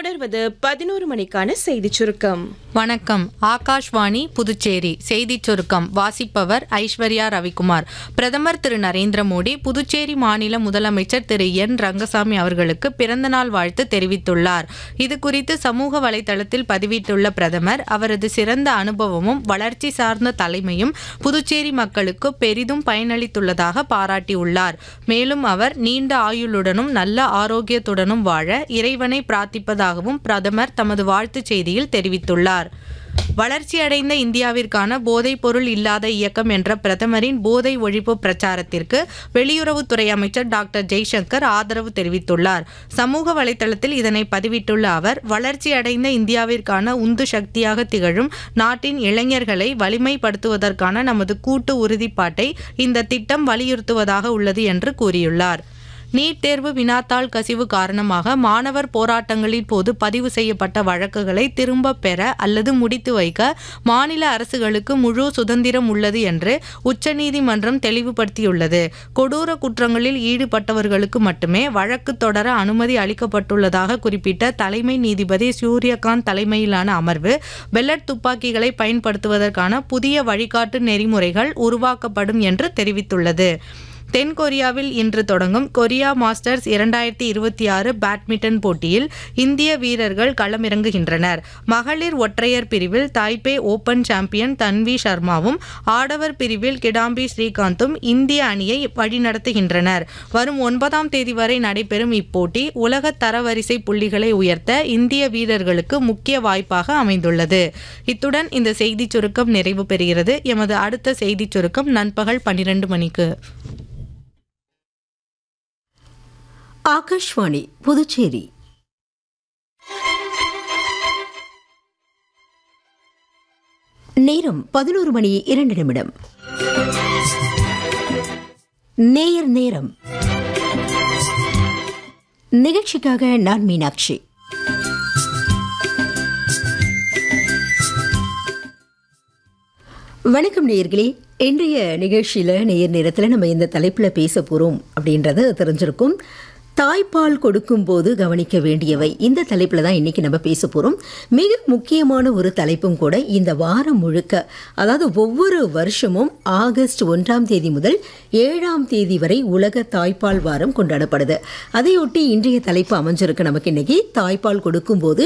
தொடர்வது பதினோரு மணிக்கான செய்திச் சுருக்கம் வணக்கம் ஆகாஷ்வாணி புதுச்சேரி செய்திச் சுருக்கம் வாசிப்பவர் ஐஸ்வர்யா ரவிக்குமார் பிரதமர் திரு நரேந்திர மோடி புதுச்சேரி மாநில முதலமைச்சர் திரு என் ரங்கசாமி அவர்களுக்கு பிறந்தநாள் வாழ்த்து தெரிவித்துள்ளார் இது குறித்து சமூக வலைதளத்தில் பதிவிட்டுள்ள பிரதமர் அவரது சிறந்த அனுபவமும் வளர்ச்சி சார்ந்த தலைமையும் புதுச்சேரி மக்களுக்கு பெரிதும் பயனளித்துள்ளதாக பாராட்டியுள்ளார் மேலும் அவர் நீண்ட ஆயுளுடனும் நல்ல ஆரோக்கியத்துடனும் வாழ இறைவனை பிரார்த்திப்பதாகவும் பிரதமர் தமது வாழ்த்துச் செய்தியில் தெரிவித்துள்ளார் வளர்ச்சியடைந்த இந்தியாவிற்கான போதைப் பொருள் இல்லாத இயக்கம் என்ற பிரதமரின் போதை ஒழிப்பு பிரச்சாரத்திற்கு வெளியுறவுத்துறை அமைச்சர் டாக்டர் ஜெய்சங்கர் ஆதரவு தெரிவித்துள்ளார் சமூக வலைதளத்தில் இதனை பதிவிட்டுள்ள அவர் வளர்ச்சியடைந்த இந்தியாவிற்கான உந்து சக்தியாக திகழும் நாட்டின் இளைஞர்களை வலிமைப்படுத்துவதற்கான நமது கூட்டு உறுதிப்பாட்டை இந்த திட்டம் வலியுறுத்துவதாக உள்ளது என்று கூறியுள்ளார் நீட் தேர்வு வினாத்தாள் கசிவு காரணமாக மாணவர் போராட்டங்களின் போது பதிவு செய்யப்பட்ட வழக்குகளை திரும்ப பெற அல்லது முடித்து வைக்க மாநில அரசுகளுக்கு முழு சுதந்திரம் உள்ளது என்று உச்சநீதிமன்றம் தெளிவுபடுத்தியுள்ளது கொடூர குற்றங்களில் ஈடுபட்டவர்களுக்கு மட்டுமே வழக்கு தொடர அனுமதி அளிக்கப்பட்டுள்ளதாக குறிப்பிட்ட தலைமை நீதிபதி சூரியகாந்த் தலைமையிலான அமர்வு பெல்லட் துப்பாக்கிகளை பயன்படுத்துவதற்கான புதிய வழிகாட்டு நெறிமுறைகள் உருவாக்கப்படும் என்று தெரிவித்துள்ளது தென் கொரியாவில் இன்று தொடங்கும் கொரியா மாஸ்டர்ஸ் இரண்டாயிரத்தி இருபத்தி ஆறு பேட்மிண்டன் போட்டியில் இந்திய வீரர்கள் களமிறங்குகின்றனர் மகளிர் ஒற்றையர் பிரிவில் தாய்பே ஓபன் சாம்பியன் தன்வி சர்மாவும் ஆடவர் பிரிவில் கிடாம்பி ஸ்ரீகாந்தும் இந்திய அணியை வழிநடத்துகின்றனர் வரும் ஒன்பதாம் தேதி வரை நடைபெறும் இப்போட்டி உலக தரவரிசை புள்ளிகளை உயர்த்த இந்திய வீரர்களுக்கு முக்கிய வாய்ப்பாக அமைந்துள்ளது இத்துடன் இந்த செய்திச் சுருக்கம் நிறைவு பெறுகிறது எமது அடுத்த செய்திச் சுருக்கம் நண்பகல் பன்னிரண்டு மணிக்கு ஆகாஷ்வாணி புதுச்சேரி நேரம் பதினோரு மணி இரண்டு நிமிடம் நேயர் நேரம் நிகழ்ச்சிக்காக நான் மீனாட்சி வணக்கம் நேயர்களே இன்றைய நிகழ்ச்சியில் நேயர் நேரத்தில் நம்ம இந்த தலைப்பில் பேச போகிறோம் அப்படின்றத தெரிஞ்சிருக்கும் தாய்ப்பால் கொடுக்கும்போது கவனிக்க வேண்டியவை இந்த தலைப்பில் தான் இன்றைக்கி நம்ம பேச போகிறோம் மிக முக்கியமான ஒரு தலைப்பும் கூட இந்த வாரம் முழுக்க அதாவது ஒவ்வொரு வருஷமும் ஆகஸ்ட் ஒன்றாம் தேதி முதல் ஏழாம் தேதி வரை உலக தாய்ப்பால் வாரம் கொண்டாடப்படுது அதையொட்டி இன்றைய தலைப்பு அமைஞ்சிருக்கு நமக்கு இன்னைக்கு தாய்ப்பால் கொடுக்கும்போது